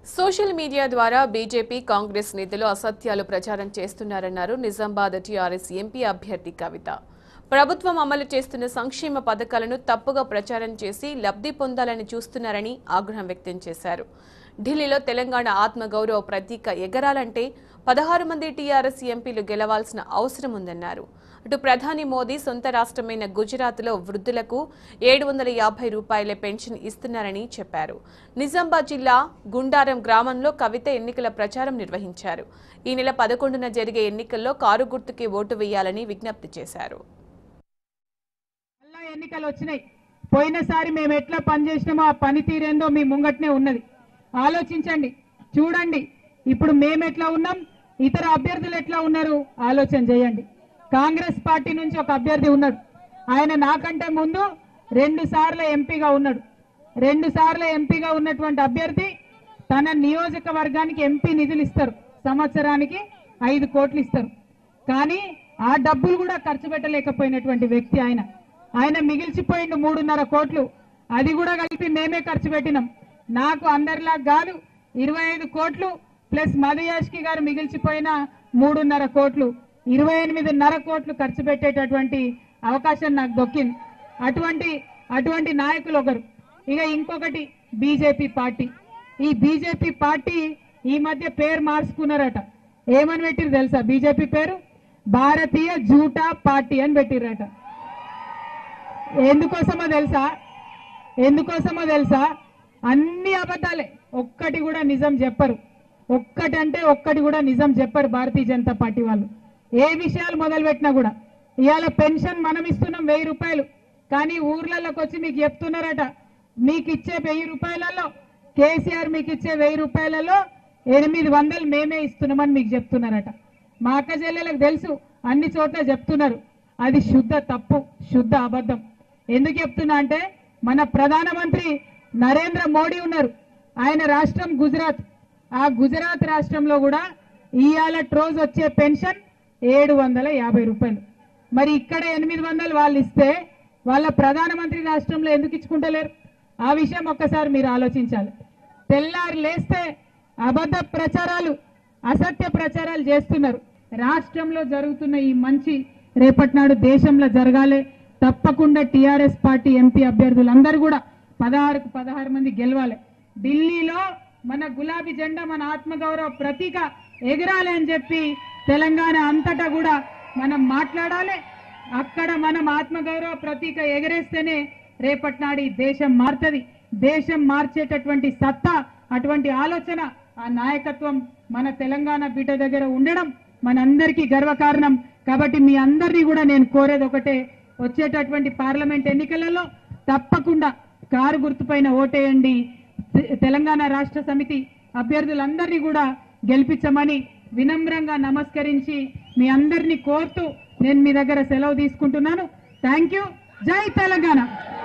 social media ద్వారా BJP Congress నేతలు అసత్యాలు ప్రచారం చేస్తున్నారన్నారు నిజామాబాద్ టీఆర్ఎస్ ఎంపీ అభ్యర్థి కవిత ప్రభుత్వం అమలు చేస్తున్న సంక్షేమ పథకాలను తప్పుగా ప్రచారం చేసి లబ్ధి పొందాలని చూస్తున్నారని ఆగ్రహం వ్యక్తం చేశారు ఢిల్లీలో తెలంగాణ ఆత్మగౌరవ ప్రతీక ఎగరాలంటే పదహారు మంది టీఆర్ఎస్ ఎంపీలు గెలవాల్సిన అవసరం ఉందన్నారు అటు ప్రధాని మోదీ సొంత రాష్ట్రమైన గుజరాత్లో వృద్ధులకు ఏడు వందల యాభై రూపాయల పెన్షన్ ఇస్తున్నారని చెప్పారు నిజామాబాద్ జిల్లా గుండారం గ్రామంలో కవిత ఎన్నికల ప్రచారం నిర్వహించారు ఈ నెల పదకొండున జరిగే ఎన్నికల్లో కారు గుర్తుకి ఓటు వేయాలని విజ్ఞప్తి చేశారు మళ్ళా ఎన్నికలు వచ్చినాయి పోయినసారి మేము ఎట్లా పనిచేసినామో ఆ పనితీరేందో మీ ముంగట్నే ఉన్నది ఆలోచించండి చూడండి ఇప్పుడు మేము ఎట్లా ఉన్నాం ఇతర అభ్యర్థులు ఎట్లా ఉన్నారు ఆలోచన చేయండి కాంగ్రెస్ పార్టీ నుంచి ఒక అభ్యర్థి ఉన్నాడు ఆయన నాకంటే ముందు రెండు సార్ల ఎంపీగా ఉన్నాడు రెండు సార్ల ఎంపీగా ఉన్నటువంటి అభ్యర్థి తన నియోజకవర్గానికి ఎంపీ నిధులు ఇస్తారు సంవత్సరానికి ఐదు కోట్లు ఇస్తారు కానీ ఆ డబ్బులు కూడా ఖర్చు పెట్టలేకపోయినటువంటి వ్యక్తి ఆయన ఆయన మిగిల్చిపోయిండు మూడున్నర కోట్లు అది కూడా కలిపి మేమే ఖర్చు పెట్టినాం నాకు అందరిలా కాదు ఇరవై ఐదు కోట్లు ప్లస్ మధుయాష్కి గారు మిగిల్చిపోయిన మూడున్నర కోట్లు ఇరవై ఎనిమిదిన్నర కోట్లు ఖర్చు పెట్టేటటువంటి అవకాశం నాకు దొక్కింది అటువంటి అటువంటి నాయకులు ఒకరు ఇక ఇంకొకటి బీజేపీ పార్టీ ఈ బీజేపీ పార్టీ ఈ మధ్య పేరు మార్చుకున్నారట ఏమని పెట్టిరు తెలుసా బీజేపీ పేరు భారతీయ జూటా పార్టీ అని పెట్టిరట ఎందుకోసమో తెలుసా ఎందుకోసమో తెలుసా అన్ని అబద్ధాలే ఒక్కటి కూడా నిజం చెప్పరు ఒక్కటంటే ఒక్కటి కూడా నిజం చెప్పరు భారతీయ జనతా పార్టీ వాళ్ళు ఏ విషయాలు మొదలు పెట్టినా కూడా ఇవాళ పెన్షన్ మనం ఇస్తున్నాం వెయ్యి రూపాయలు కానీ ఊర్లలోకి వచ్చి మీకు చెప్తున్నారట మీకు ఇచ్చే వెయ్యి రూపాయలలో కేసీఆర్ మీకు ఇచ్చే వెయ్యి రూపాయలలో ఎనిమిది వందలు మేమే ఇస్తున్నామని మీకు చెప్తున్నారట మా అక్క చెల్లెలకు తెలుసు అన్ని చోట్ల చెప్తున్నారు అది శుద్ధ తప్పు శుద్ధ అబద్ధం ఎందుకు చెప్తున్నా అంటే మన ప్రధానమంత్రి నరేంద్ర మోడీ ఉన్నారు ఆయన రాష్ట్రం గుజరాత్ ఆ గుజరాత్ రాష్ట్రంలో కూడా ఇవాళ రోజు వచ్చే పెన్షన్ ఏడు వందల యాభై రూపాయలు మరి ఇక్కడ ఎనిమిది వందలు వాళ్ళు ఇస్తే వాళ్ళ ప్రధానమంత్రి రాష్ట్రంలో ఎందుకు ఇచ్చుకుంటలేరు ఆ విషయం ఒక్కసారి మీరు ఆలోచించాలి తెల్లారి లేస్తే అబద్ధ ప్రచారాలు అసత్య ప్రచారాలు చేస్తున్నారు రాష్ట్రంలో జరుగుతున్న ఈ మంచి రేపటి నాడు దేశంలో జరగాలి తప్పకుండా టిఆర్ఎస్ పార్టీ ఎంపీ అభ్యర్థులందరూ కూడా పదహారుకు పదహారు మంది గెలవాలి ఢిల్లీలో మన గులాబీ జెండా మన ఆత్మగౌరవ ప్రతీక ఎగరాలి అని చెప్పి తెలంగాణ అంతటా కూడా మనం మాట్లాడాలి అక్కడ మనం ఆత్మగౌరవ ప్రతీక ఎగరేస్తేనే రేపటి నాడు ఈ దేశం మారుతుంది దేశం మార్చేటటువంటి సత్తా అటువంటి ఆలోచన ఆ నాయకత్వం మన తెలంగాణ బిడ్డ దగ్గర ఉండడం మనందరికీ గర్వకారణం కాబట్టి మీ అందరినీ కూడా నేను కోరేది ఒకటే వచ్చేటటువంటి పార్లమెంట్ ఎన్నికలలో తప్పకుండా కారు గుర్తుపైన ఓటేయండి తె- తెలంగాణ రాష్ట్ర సమితి అభ్యర్థులందరినీ కూడా గెలిపించమని వినమ్రంగా నమస్కరించి మీ అందరినీ కోరుతూ నేను మీ దగ్గర సెలవు తీసుకుంటున్నాను థ్యాంక్ యూ జై తెలంగాణ